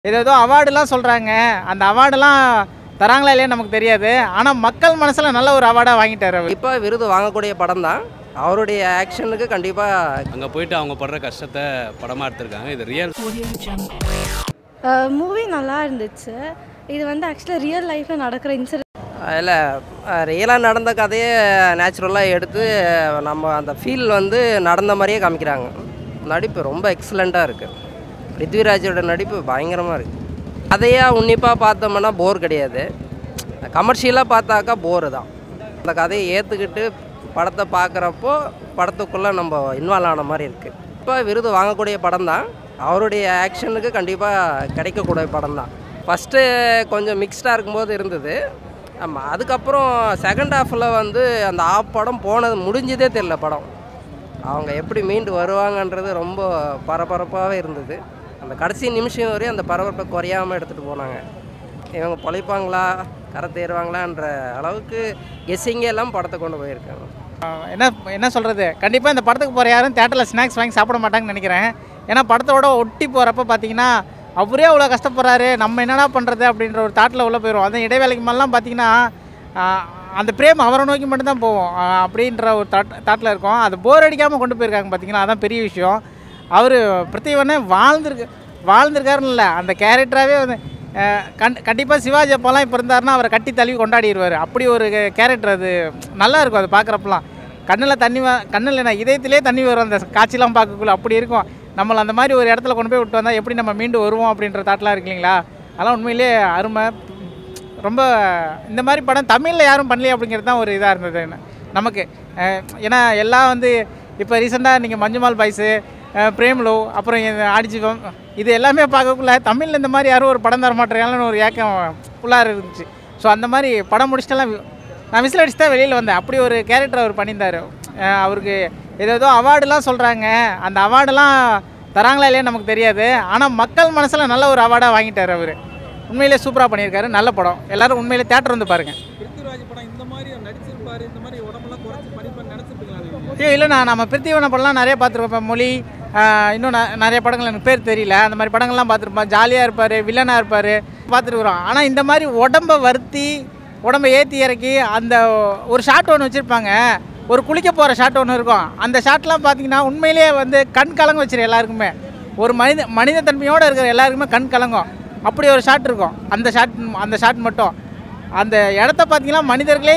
ஏதோ ஏதோ அவார்டுலாம் சொல்கிறாங்க அந்த அவார்டெல்லாம் தராங்களா இல்லையா நமக்கு தெரியாது ஆனால் மக்கள் மனசில் நல்ல ஒரு அவார்டாக வாங்கிட்டார் அவர் இப்போ விருது வாங்கக்கூடிய படம் தான் அவருடைய ஆக்ஷனுக்கு கண்டிப்பாக அங்கே போயிட்டு அவங்க படுற கஷ்டத்தை படமாக எடுத்திருக்காங்க இது ரியல் மூவி நல்லா இருந்துச்சு இது வந்து ஆக்சுவலாக ரியல் லைஃப்பில் நடக்கிற இன்சிடென்ட் அதில் ரியலாக நடந்த கதையை நேச்சுரலாக எடுத்து நம்ம அந்த ஃபீல் வந்து நடந்த மாதிரியே காமிக்கிறாங்க நடிப்பு ரொம்ப எக்ஸலண்ட்டாக இருக்குது பிருத்விராஜோட நடிப்பு பயங்கரமாக இருக்குது கதையாக உன்னிப்பாக பார்த்தோம்னா போர் கிடையாது கமர்ஷியலாக பார்த்தாக்கா போரு தான் அந்த கதையை ஏற்றுக்கிட்டு படத்தை பார்க்குறப்போ படத்துக்குள்ளே நம்ம இன்வால்வ் ஆன மாதிரி இருக்குது இப்போ விருது வாங்கக்கூடிய படம் தான் அவருடைய ஆக்ஷனுக்கு கண்டிப்பாக கிடைக்கக்கூடிய படம் தான் ஃபஸ்ட்டு கொஞ்சம் மிக்ஸ்டாக இருக்கும்போது இருந்தது ஆமாம் அதுக்கப்புறம் செகண்ட் ஹாஃபில் வந்து அந்த ஆஃப் படம் போனது முடிஞ்சதே தெரில படம் அவங்க எப்படி மீண்டு வருவாங்கன்றது ரொம்ப பரபரப்பாகவே இருந்தது அந்த கடைசி நிமிஷம் வரையும் அந்த பரபரப்பை குறையாமல் எடுத்துகிட்டு போனாங்க இவங்க பொழைப்பாங்களா கரை தேருவாங்களான்ற அளவுக்கு கெஸ்ஸிங்கே எல்லாம் படத்தை கொண்டு போயிருக்காங்க என்ன என்ன சொல்கிறது கண்டிப்பாக இந்த படத்துக்கு போகிற யாரும் தேட்டரில் ஸ்நாக்ஸ் வாங்கி சாப்பிட மாட்டாங்கன்னு நினைக்கிறேன் ஏன்னா படத்தோட ஒட்டி போகிறப்ப பார்த்தீங்கன்னா அவரே அவ்வளோ கஷ்டப்படுறாரு நம்ம என்னடா பண்ணுறது அப்படின்ற ஒரு தாட்டில் உள்ள போயிடும் அந்த இடைவேளைக்கு மேலாம் பார்த்தீங்கன்னா ஆஹ், அந்த பிரேம் அவரை நோக்கி மட்டும்தான் போவோம் ஆஹ், அப்படின்ற ஒரு தாட் தாட்டில் இருக்கும் அது போர் அடிக்காமல் கொண்டு போயிருக்காங்க பார்த்தீங்கன்னா அதான் பெரிய விஷயம் அவர் பிரத்திவனே வாழ்ந்துருக்கு வாழ்ந்திருக்காருன்னு இல்லை அந்த கேரக்டராகவே வந்து அஹ், கண் கண்டிப்பாக சிவாஜி அப்போலாம் இப்போ இருந்தாருன்னா அவரை கட்டி தழுவி கொண்டாடிடுவார் அப்படி ஒரு கேரக்டர் அது நல்லா இருக்கும் அது பார்க்குறப்பலாம் கண்ணில் தண்ணி வ கண்ணில் என்ன இதயத்திலே தண்ணி வரும் அந்த காட்சிலாம் பார்க்கக்குள்ள அப்படி இருக்கும் நம்மளை அந்த மாதிரி ஒரு இடத்துல கொண்டு போய் விட்டு வந்தால் எப்படி நம்ம மீண்டு வருவோம் அப்படின்ற தாட்லாம் இருக்கு இல்லைங்களா அதெல்லாம் உண்மையிலேயே அருமை ரொம்ப இந்த மாதிரி படம் தமிழில் யாரும் பண்ணலையே அப்படிங்கிறது தான் ஒரு இதாக இருந்தது என்ன- நமக்கு அஹ், ஏன்னா எல்லாம் வந்து இப்போ ரீசெண்டாக நீங்கள் மஞ்சுமால் பாய்ஸு பிரேம்லோ அப்புறம் இந்த ஆடிஜிவம் இது எல்லாமே பார்க்கக்குள்ள தமிழில் இந்த மாதிரி யாரும் ஒரு படம் தர மாட்டேறாங்கன்னு ஒரு ஏக்கம் ஃபுல்லாக இருந்துச்சு ஸோ அந்த மாதிரி படம் முடிச்சிட்டெல்லாம் நான் விசில் அடிச்சு தான் வெளியில் வந்தேன் அப்படி ஒரு கேரக்டர் அவர் பண்ணியிருந்தார் அஹ், அவருக்கு ஏதோ ஏதோ அவார்டுலாம் சொல்கிறாங்க அந்த அவார்டெல்லாம் தராங்களா இல்லையா நமக்கு தெரியாது ஆனால் மக்கள் மனசில் நல்ல ஒரு அவார்டாக வாங்கிட்டார் அவர் உண்மையிலே சூப்பராக பண்ணியிருக்காரு நல்ல படம் எல்லாரும் உண்மையிலே தேட்டர் வந்து பாருங்கள் பிருத்திவிராஜ் படம் இந்த மாதிரி நடிச்சிருப்பாரு இந்த மாதிரி உடம்பெல்லாம் குறைச்சி படிப்பான்னு நினைச்சிருப்பீங்களா நீங்க? ஐயோ இல்லைண்ணா நம்ம பிருத்திவன படம்லாம் நிறைய பார்த்துருப்போம் இப்போ மொழி ஆஹ், இன்னும் ந- நிறைய படங்கள் எனக்கு பேர் தெரியல அந்த மாதிரி படங்கள்லாம் பார்த்துருப்போம் ஜாலியாக இருப்பார் வில்லனாக இருப்பார் பார்த்துருக்குறோம் ஆனால் இந்த மாதிரி உடம்பை வருத்தி உடம்பை ஏற்றி இறக்கி அந்த ஒரு ஷாட் ஒன்று வச்சுருப்பாங்க ஒரு குளிக்க போகிற ஷாட் ஒன்று இருக்கும் அந்த ஷாட்லாம் பார்த்தீங்கன்னா உண்மையிலேயே வந்து கண் கலங்க வச்சிரு எல்லாருக்குமே ஒரு மனித மனித தன்மையோடு இருக்கிற எல்லாருக்குமே கண் கலங்கும் அப்படி ஒரு ஷாட் இருக்கும் அந்த ஷாட் அந்த ஷாட் மட்டும் அந்த இடத்த பார்த்தீங்கன்னா மனிதர்களே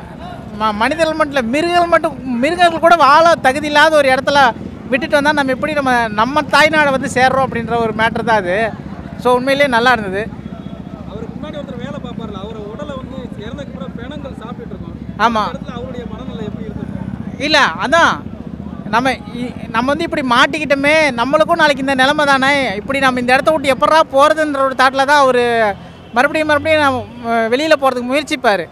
ம- மனிதர்கள் மட்டும் இல்லை மிருகங்கள் மட்டும் மிருகங்கள் கூட வாழ தகுதி இல்லாத ஒரு இடத்துல விட்டுட்டு வந்தால் நம்ம எப்படி நம்ம நம்ம தாய்நாடை வந்து சேர்றோம் அப்படின்ற ஒரு மேட்ரு தான் அது ஸோ உண்மையிலேயே நல்லா இருந்தது அவருக்கு முன்னாடி ஒருத்தர் வேலை பார்ப்பார்ல அவரை உடலை வந்து இறந்ததுக்கு அப்புறம் பிணங்கள் சாப்பிட்டுட்டு இருக்கோம் ஆமாம் அந்த இடத்துல அவருடைய மனநிலை எப்படி இருந்தது இல்லை அதான் நம்ம இ- நம்ம வந்து இப்படி மாட்டிக்கிட்டோமே நம்மளுக்கும் நாளைக்கு இந்த நிலமை தானே இப்படி நம்ம இந்த இடத்த விட்டு எப்படா போகிறதுன்ற ஒரு தாட்டில் தான் அவர் மறுபடியும் மறுபடியும் நம்ம வெளியில் போகிறதுக்கு முயற்சிப்பார்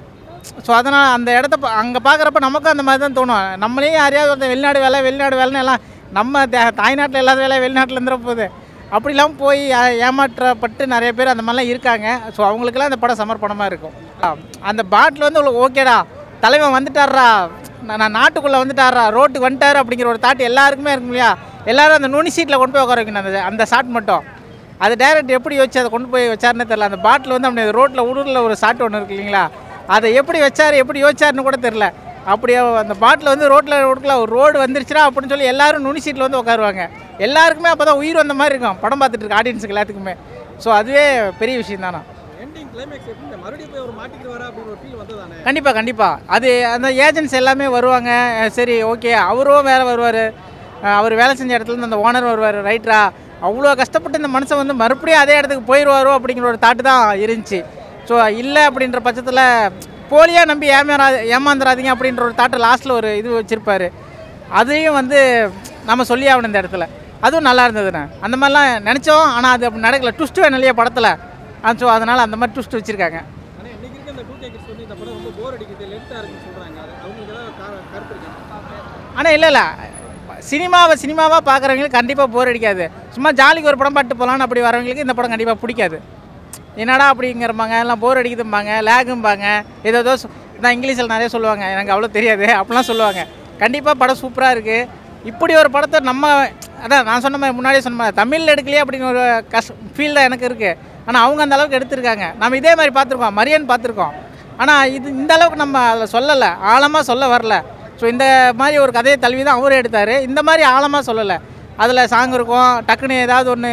ஸோ அதனால் அந்த இடத்த அங்கே பார்க்குறப்ப நமக்கும் அந்த மாதிரி தான் தோணும் நம்மளே யாரையாவது ஒருத்தன் வெளிநாடு வேலை வெளிநாடு வேலைன்னு எல்லாம் நம்ம தே- தாய்நாட்டில் இல்லாத வேலை வெளிநாட்டில் இருந்துற போகுது அப்படிலாம் போய் ஏ- ஏமாற்றப்பட்டு நிறைய பேர் அந்த மாதிரிலாம் இருக்காங்க ஸோ அவங்களுக்கெல்லாம் அந்த படம் சமர்ப்பணமாக இருக்கும் ஆ, அந்த பாட்டில் வந்து உங்களுக்கு ஓகேடா தலைவன் வந்துட்டாரா நான் நான் நாட்டுக்குள்ளே வந்துட்டாரா ரோட்டுக்கு வந்துட்டாரு அப்படிங்கிற ஒரு தாட் எல்லாருக்குமே இருக்கும் இல்லையா எல்லாரும் அந்த நுனி சீட்டில் கொண்டு போய் உட்கார வைக்கணும் அந்த அந்த ஷாட் மட்டும் அது டைரக்ட் எப்படி வச்சு அதை கொண்டு போய் வச்சாருன்னே தெரியல அந்த பாட்டில் வந்து அப்படி ரோட்டில் ஊரில் ஒரு ஷாட் ஒன்று இருக்கு இல்லைங்களா அதை எப்படி வச்சார் எப்படி யோசிச்சாருன்னு கூட தெரில அப்படியே அந்த பாட்டில் வந்து ரோட்டில் ரோட்டில் ஒரு ரோடு வந்துருச்சுடா அப்படின்னு சொல்லி எல்லாரும் நுனி சீட்டில் வந்து உட்காருவாங்க எல்லாருக்குமே அப்போ தான் உயிர் வந்த மாதிரி இருக்கும் படம் பார்த்துட்டு இருக்க ஆடியன்ஸுக்கு எல்லாத்துக்குமே ஸோ அதுவே பெரிய விஷயம் தானே எண்டிங் கிளைமேக்ஸ் எப்படி இந்த மறுபடியும் போய் அவர் மாட்டிக்கிட்டு அப்படின்னு ஒரு ஃபீல் வந்ததானே கண்டிப்பாக கண்டிப்பாக அது அந்த ஏஜென்ட்ஸ் எல்லாமே வருவாங்க அஹ் சரி ஓகே அவரும் வேறு வருவார் அவர் வேலை செஞ்ச இடத்துல இருந்து அந்த ஓனர் வருவார் ரைட்ரா அவ்வளோ கஷ்டப்பட்டு இந்த மனுஷன் வந்து மறுபடியும் அதே இடத்துக்கு போயிடுவாரோ அப்படிங்கிற ஒரு தாட்டு தான் இருந்துச்சு ஸோ இல்லை அப்படின்ற பட்சத்தில் போலியாக நம்பி ஏமாறா ஏமாந்துடாதீங்க அப்படின்ற ஒரு தாட்டு லாஸ்ட்டில் ஒரு இது வச்சுருப்பாரு அதையும் வந்து நம்ம சொல்லி ஆகணும் இந்த இடத்துல அதுவும் நல்லா இருந்ததுண்ணே அந்த மாதிரிலாம் நினச்சோம் ஆனால் அது அப்படி நடக்கல ட்விஸ்ட் வேணும் இல்லையா படத்தில் ஸோ அதனால் அந்த மாதிரி ட்விஸ்ட் வச்சுருக்காங்க ஆனால் இன்னைக்கு இருக்க இந்த டூ கே கிட்ஸ் வந்து இந்த படம் ரொம்ப போர் அடிக்குது லென்த்தாக இருக்குன்னு சொல்கிறாங்க அது அவங்களுக்கு ஏதாவது கா- கருத்து இருக்கு ஆனால் இல்லை இல்லை சினிமாவை சினிமாவாக பார்க்குறவங்களுக்கு கண்டிப்பாக போர் அடிக்காது சும்மா ஜாலிக்கு ஒரு படம் பார்த்து போகலான்னு அப்படி வரவங்களுக்கு இந்த படம் கண்டிப்பாக பிடிக்காது என்னடா அப்படிங்கிறப்பாங்க எல்லாம் போர் அடிக்குதும்பாங்க லேகும்பாங்க ஏதோ ஏதோ சொ- நான் இங்கிலீஷில் நிறைய சொல்லுவாங்க எனக்கு அவ்வளோ தெரியாது அப்படிலாம் சொல்லுவாங்க கண்டிப்பாக படம் சூப்பராக இருக்குது இப்படி ஒரு படத்தை நம்ம அதான் நான் சொன்ன மாதிரி முன்னாடியே சொன்ன மாதிரி தமிழில் எடுக்கலையே அப்படின்னு ஒரு கஷ் ஃபீல் தான் எனக்கு இருக்குது ஆனால் அவங்க அந்த அளவுக்கு எடுத்திருக்காங்க நம்ம இதே மாதிரி பார்த்துருக்கோம் மரியன் பார்த்துருக்கோம் ஆனால் இது இந்த அளவுக்கு நம்ம அதில் சொல்லலை ஆழமாக சொல்ல வரல ஸோ இந்த மாதிரி ஒரு கதையை தழுவி தான் அவரே எடுத்தார் இந்த மாதிரி ஆழமாக சொல்லலை அதில் சாங் இருக்கும் டக்குன்னு ஏதாவது ஒன்று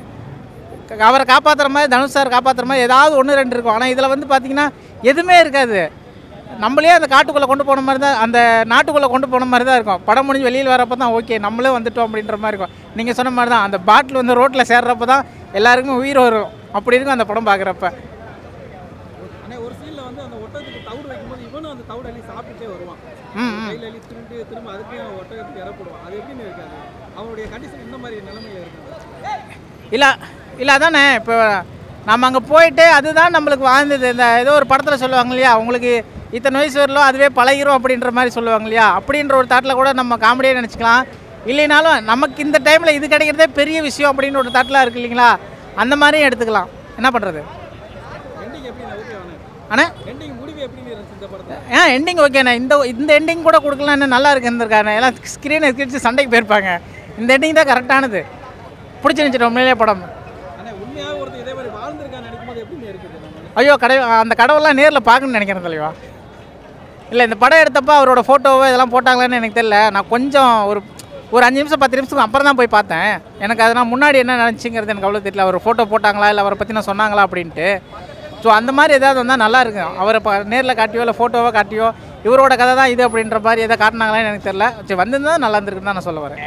அவரை காப்பாற்றுற மாதிரி தனுஷ் சார் காப்பாற்றுற மாதிரி ஏதாவது ஒன்று ரெண்டு இருக்கும் ஆனால் இதில் வந்து பார்த்தீங்கன்னா எதுவுமே இருக்காது நம்மளே அந்த காட்டுக்குள்ளே கொண்டு போன மாதிரி தான் அந்த நாட்டுக்குள்ளே கொண்டு போன மாதிரி தான் இருக்கும் படம் முடிஞ்சு வெளியில் வரப்போ தான் ஓகே நம்மளே வந்துட்டோம் அப்படின்ற மாதிரி இருக்கும் நீங்கள் சொன்ன மாதிரி தான் அந்த பாட்டில் வந்து ரோட்டில் சேர்றப்ப தான் எல்லாருக்கும் உயிர் வரும் அப்படி இருக்கும் அந்த படம் பார்க்குறப்ப ஆனால் ஒரு சீனில் வந்து அந்த ஒட்டகத்துக்கு தவிடு வைக்கும்போது இவனும் அந்த தவிடு அள்ளி சாப்பிட்டுட்டே வருவான் ம் ம் கையில் அள்ளி திருண்டு திரும்ப அதுக்கே அவன் ஒட்டகத்துக்கு இறப்படுவான் அது எப்படின்னு இருக்காது அவனுடைய கண்டிஷன் இந்த மாதிரி நிலைமையில இருக்காது இல்லை இல்லை அதானே இப்போ நம்ம அங்கே போயிட்டு அதுதான் நம்மளுக்கு வாழ்ந்தது இந்த ஏதோ ஒரு படத்தில் சொல்லுவாங்க இல்லையா உங்களுக்கு இத்தனை வயசு வரலும் அதுவே பழகிரும் அப்படின்ற மாதிரி சொல்லுவாங்க இல்லையா அப்படின்ற ஒரு தாட்டில் கூட நம்ம காமெடியாக நினச்சிக்கலாம் இல்லைனாலும் நமக்கு இந்த டைமில் இது கிடைக்கிறதே பெரிய விஷயம் அப்படின்னு ஒரு தாட்டில் இருக்கு இல்லைங்களா அந்த மாதிரியும் எடுத்துக்கலாம் என்ன பண்ணுறது எண்டிங் எப்படி ஓகே அவனு அண்ணா எண்டிங் முடிவு எப்படி இருந்துச்சு இந்த படத்தை ஏன் எண்டிங் ஓகேண்ணே இந்த இந்த எண்டிங் கூட கொடுக்கலாம் இன்னும் நல்லா இருக்கு இருந்திருக்காரு எல்லாம் ஸ்க்ரீனை கிழிச்சு சண்டைக்கு போயிருப்பாங்க இந்த எண்டிங் தான் கரெக்டானது பிடிச்சிருந்துச்சு உண்மையிலே படம் ஆனால் உண்மையாக ஒருத்தர் இதே மாதிரி வாழ்ந்திருக்கான்னு நினைக்கும் போது எப்படின்னு இருக்குது நம்ம ஐயோ கடை அந்த கடவுள்லாம் நேரில் பார்க்கணும்னு நினைக்கிறேன் தலைவா இல்லை இந்த படம் எடுத்தப்ப அவரோட ஃபோட்டோவோ இதெல்லாம் போட்டாங்களான்னு எனக்கு தெரியல நான் கொஞ்சம் ஒரு ஒரு அஞ்சு நிமிஷம் பத்து நிமிஷத்துக்கு அப்புறம் தான் போய் பார்த்தேன் எனக்கு அதனால் முன்னாடி என்ன நினச்சிங்கிறது எனக்கு அவ்வளோ தெரியல அவர் ஃபோட்டோ போட்டாங்களா இல்லை அவரை பற்றி நான் சொன்னாங்களா அப்படின்ட்டு ஸோ அந்த மாதிரி ஏதாவது வந்தால் நல்லா இருக்கும் அவரை இப்போ நேரில் காட்டியோ இல்லை ஃபோட்டோவோ காட்டியோ இவரோட கதை தான் இது அப்படின்ற மாதிரி எதாவது காட்டினாங்களான்னு எனக்கு தெரியல சரி வந்திருந்தா நல்லா இருந்திருக்குன்னு தான் நான் சொல்ல வரேன்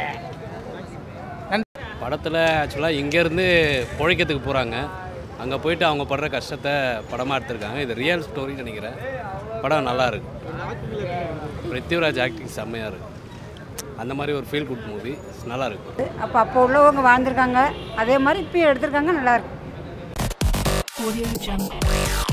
படத்தில் ஆக்சுவலாக இங்கேருந்து பிழைக்கிறதுக்கு போகிறாங்க அங்கே போயிட்டு அவங்க படுற கஷ்டத்தை படமாக எடுத்திருக்காங்க இது ரியல் ஸ்டோரின்னு நினைக்கிறேன் படம் நல்லா இருக்கு பிருத்திவிராஜ் ஆக்டிங் செம்மையாக இருக்கு அந்த மாதிரி ஒரு ஃபீல் குட் மூவி நல்லா இருக்கு அப்போ அப்போ உள்ளவங்க வாழ்ந்திருக்காங்க அதே மாதிரி இப்போ எடுத்திருக்காங்க நல்லா இருக்கு Audio Jungle.